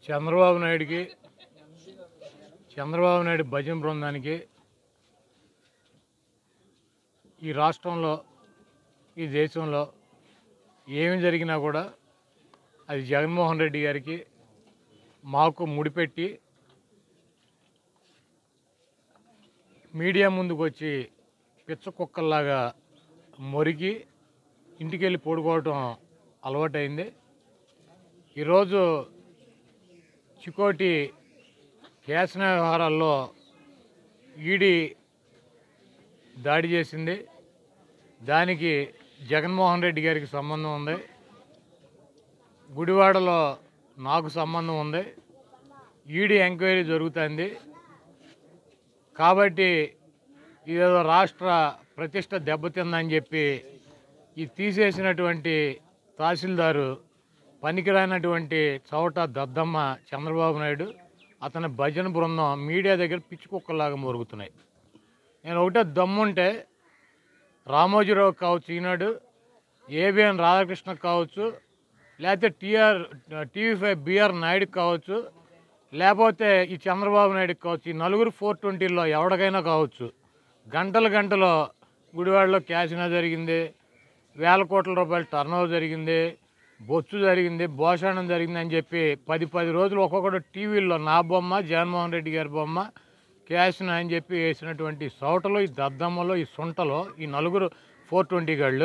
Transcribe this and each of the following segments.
చంద్రబాబు నాయుడికి చంద్రబాబు నాయుడు భజన బృందానికి ఈ రాష్ట్రంలో ఈ దేశంలో ఏమి జరిగినా కూడా అది జగన్మోహన్ రెడ్డి గారికి మాకు ముడిపెట్టి మీడియా ముందుకు వచ్చి పిచ్చ కుక్కల్లాగా మొరిగి ఇంటికి వెళ్ళి పడుకోవటం అలవాటైంది ఈరోజు చికోటి కేసన వ్యవహారాల్లో ఈడీ దాడి చేసింది దానికి జగన్మోహన్ రెడ్డి గారికి సంబంధం ఉంది గుడివాడలో నాకు సంబంధం ఉంది ఈడీ ఎంక్వైరీ జరుగుతుంది కాబట్టి ఇదేదో రాష్ట్ర ప్రతిష్ట దెబ్బతిందని చెప్పి ఈ తీసేసినటువంటి తహసీల్దారు పనికిరానటువంటి చౌట దద్దమ్మ చంద్రబాబు నాయుడు అతని భజన బృందం మీడియా దగ్గర పిచ్చి కుక్కలాగా మొరుగుతున్నాయి నేను ఒకటే దమ్ముంటే రామోజీరావు కావచ్చు ఈనాడు ఏబిఎన్ రాధాకృష్ణ కావచ్చు లేకపోతే TR TV five BR Naidu కావచ్చు లేకపోతే ఈ చంద్రబాబు నాయుడు కావచ్చు ఈ నలుగురు ఫోర్ ట్వంటీలో ఎవరికైనా కావచ్చు గంటల గంటలో గుడివాడలో క్యాసినో జరిగింది వేల కోట్ల రూపాయల టర్నోవర్ జరిగింది బొచ్చు జరిగింది భోషాణం జరిగింది అని చెప్పి పది పది రోజులు ఒక్కొక్కడు టీవీల్లో నా బొమ్మ జగన్మోహన్ రెడ్డి గారి బొమ్మ క్యాసినో అని చెప్పి వేసినటువంటి సౌటలో ఈ దద్దమ్మలో ఈ సొంటలో ఈ నలుగురు ఫోర్ ట్వంటీ గాళ్ళు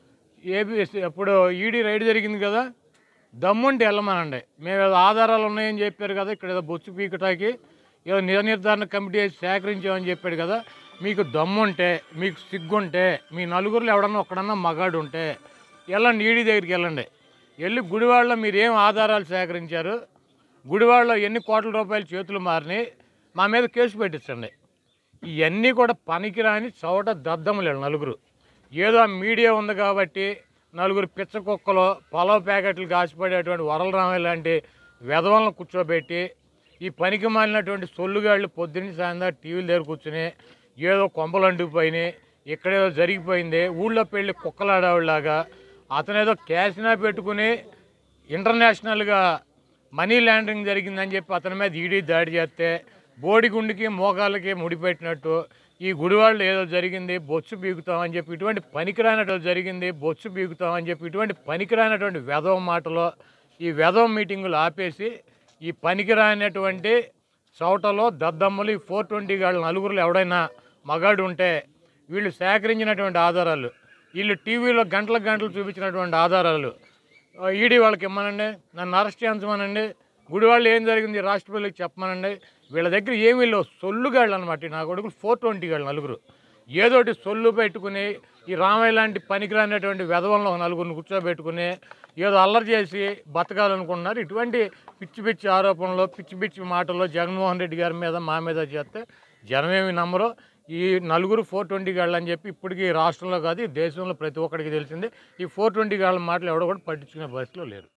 ఏబిఎస్ ఎప్పుడు ఈడీ రైడ్ జరిగింది కదా దమ్ముంటే వెళ్ళమనండి మేము ఏదో ఆధారాలు ఉన్నాయని చెప్పారు కదా ఇక్కడ ఏదో బొచ్చు పీకటాకి ఏదో నిజ నిర్ధారణ కమిటీ వేసి సేకరించామని చెప్పాడు కదా మీకు దమ్ముంటే మీకు సిగ్గుంటే మీ నలుగురిలో ఎవడన్నా ఒక్కడన్నా మగాడు ఉంటే వెళ్ళండి ఈడీ దగ్గరికి వెళ్ళండి వెళ్ళి గుడివాడలో మీరు ఏం ఆధారాలు సేకరించారు గుడివాడలో ఎన్ని కోట్ల రూపాయలు చేతులు మారినాయి మా మీద కేసు పెట్టించండి ఇవన్నీ కూడా పనికిరాని చోట దద్దములు నలుగురు ఏదో ఆ మీడియా ఉంది కాబట్టి నలుగురు పిచ్చ కుక్కలు పొలవ ప్యాకెట్లు కాసిపడేటువంటి వరలరామయ్య లాంటి వెధవలను కూర్చోబెట్టి ఈ పనికి మాలినటువంటి సొల్లుగాళ్ళు పొద్దున్న సాయంత్రం టీవీల దగ్గర కూర్చుని ఏదో కొంపలు అంటుకుపోయినాయి ఇక్కడేదో జరిగిపోయింది ఊళ్ళో పెళ్ళి కుక్కలాడేవాళ్ళలాగా అతనేదో క్యాసినా పెట్టుకుని ఇంటర్నేషనల్గా మనీ లాండరింగ్ జరిగిందని చెప్పి అతని మీద ఈడీ దాడి చేస్తే బోడిగుండికి మోకాళ్ళకి ముడిపెట్టినట్టు ఈ గుడివాళ్ళు ఏదో జరిగింది బొచ్చు బీగుతామని చెప్పి ఇటువంటి పనికిరానటువంటి జరిగింది బొచ్చు బీగుతామని చెప్పి ఇటువంటి పనికిరానటువంటి వెధవ మాటలో ఈ వెధవ మీటింగులు ఆపేసి ఈ పనికిరానటువంటి చౌటలో దద్దమ్మలు ఈ ఫోర్ ట్వంటీ గాళ్ళ నలుగురులో ఎవడైనా మగాడు ఉంటే వీళ్ళు సేకరించినటువంటి ఆధారాలు వీళ్ళు టీవీలో గంటల గంటలు చూపించినటువంటి ఆధారాలు ఆ, ఈడీ వాళ్ళకి ఇమ్మనండి నన్ను అరెస్ట్ చేయించమనండి గుడివాళ్ళు ఏం జరిగింది రాష్ట్ర ప్రజలకు చెప్పమనండి వీళ్ళ దగ్గర ఏమీ లేవు సొల్లుగాళ్ళు అనమాట నా కొడుకులు ఫోర్ ట్వంటీ గాళ్ళు నలుగురు ఏదోటి సొల్లు పెట్టుకుని ఈ రామయ్య లాంటి పనికిరానటువంటి వెధవలను ఒక నలుగురిని కూర్చోబెట్టుకుని ఏదో అల్లరి చేసి బతకాలనుకుంటున్నారు ఇటువంటి పిచ్చి పిచ్చి ఆరోపణలు పిచ్చి పిచ్చి మాటలు జగన్మోహన్ రెడ్డి గారి మీద మా మీద చేస్తే జనమేమి నమ్మరు ఈ నలుగురు ఫోర్ ట్వంటీ గాళ్ళు అని చెప్పి ఇప్పటికీ రాష్ట్రంలో కాదు ఈ దేశంలో ప్రతి ఒక్కడికి తెలిసింది ఈ ఫోర్ ట్వంటీ గాళ్ళ మాటలు ఎవడో కూడా పట్టించుకునే పరిస్థితిలో లేరు